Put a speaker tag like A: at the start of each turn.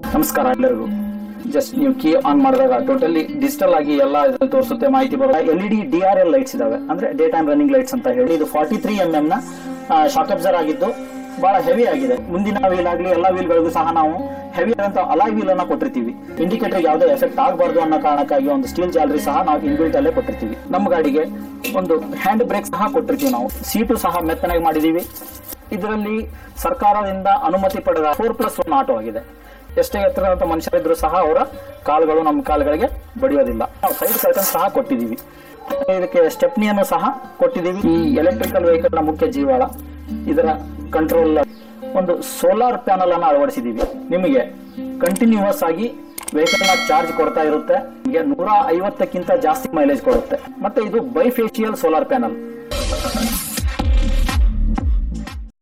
A: ನಮಸ್ಕಾರ ಎಲ್ಲರಿಗೂ ಜಸ್ಟ್ ನೀವು ಕೀ ಆನ್ ಮಾಡಿದಾಗ ಟೋಟಲಿ ಡಿಜಿಟಲ್ ಆಗಿ ಎಲ್ಲ ಇದ್ರಲ್ಲಿ ತೋರಿಸುತ್ತೆ ಮಾಹಿತಿ ಬರುತ್ತೆ L E D D R L lights ಇದಾವೆ ಅಂದ್ರೆ ಡೇ ಟೈಮ್ ರನ್ನಿಂಗ್ ಲೈಟ್ಸ್ ಅಂತ ಹೇಳಿ ಇದು ಫಾರ್ಟಿ ತ್ರೀ ಎಂ ಎಂ ನ ಶಾಕ್ ಅಬ್ಸರ್ ಆಗಿದ್ದು ಬಹಳ ಹೆವಿ ಆಗಿದೆ ಮುಂದಿನ ವೀಲ್ ಆಗಲಿ ಎಲ್ಲ ವೀಲ್ಗಳಿಗೂ ಸಹ ನಾವು ಹೆವಿ ಆದಂತ ಅಲಾಯ್ ವೀಲ್ ಅನ್ನ ಕೊಟ್ಟಿರ್ತೀವಿ ಇಂಡಿಕೇಟರ್ ಯಾವುದೇ ಎಫೆಕ್ಟ್ ಆಗಬಾರ್ದು ಅನ್ನೋ ಕಾರಣಕ್ಕಾಗಿ ಒಂದು ಸ್ಟೀಲ್ ಜಾಲರಿ ಸಹ ನಾವು ಇನ್ಬಿಲ್ಟ್ ಅಲ್ಲೇ ಕೊಟ್ಟಿರ್ತೀವಿ ನಮ್ಮ ಗಾಡಿಗೆ ಒಂದು ಹ್ಯಾಂಡ್ ಬ್ರೇಕ್ ಸಹ ಕೊಟ್ಟಿರ್ತೀವಿ ನಾವು ಸೀಟು ಸಹ ಮೆತ್ತನಾಗಿ ಮಾಡಿದೀವಿ ಇದರಲ್ಲಿ ಸರ್ಕಾರದಿಂದ ಅನುಮತಿ ಪಡೆದ ಫೋರ್ ಪ್ಲಸ್ ಒನ್ ಆಟೋ ಆಗಿದೆ ಎಷ್ಟೇ ಎತ್ತರದಂತ ಮನುಷ್ಯರಿದ್ರು ಸಹ ಅವರ ಕಾಲುಗಳು ನಮ್ಮ ಕಾಲುಗಳಿಗೆ ಬಡಿಯೋದಿಲ್ಲ ನಾವು ಸೈಡ್ ಕರ್ಟನ್ ಸಹ ಕೊಟ್ಟಿದ್ದೀವಿ ಇದಕ್ಕೆ ಸ್ಟೆಪ್ನಿಯನ್ನು ಸಹ ಕೊಟ್ಟಿದ್ದೀವಿ ಈ ಎಲೆಕ್ಟ್ರಿಕಲ್ ವೆಹಿಕಲ್ ನ ಮುಖ್ಯ ಜೀವಾಳ ಇದರ ಕಂಟ್ರೋಲ್ ಒಂದು ಸೋಲಾರ್ ಪ್ಯಾನಲ್ ಅನ್ನು ಅಳವಡಿಸಿದ್ದೀವಿ ನಿಮಗೆ ಕಂಟಿನ್ಯೂಸ್ ಆಗಿ ವೆಹಿಕಲ್ ನ ಚಾರ್ಜ್ ಕೊಡ್ತಾ ಇರುತ್ತೆ ನಿಮಗೆ ನೂರ ಐವತ್ತಕ್ಕಿಂತ ಜಾಸ್ತಿ ಮೈಲೇಜ್ ಕೊಡುತ್ತೆ ಮತ್ತೆ ಇದು ಬೈಫೇಶಿಯಲ್ ಸೋಲಾರ್ ಪ್ಯಾನಲ್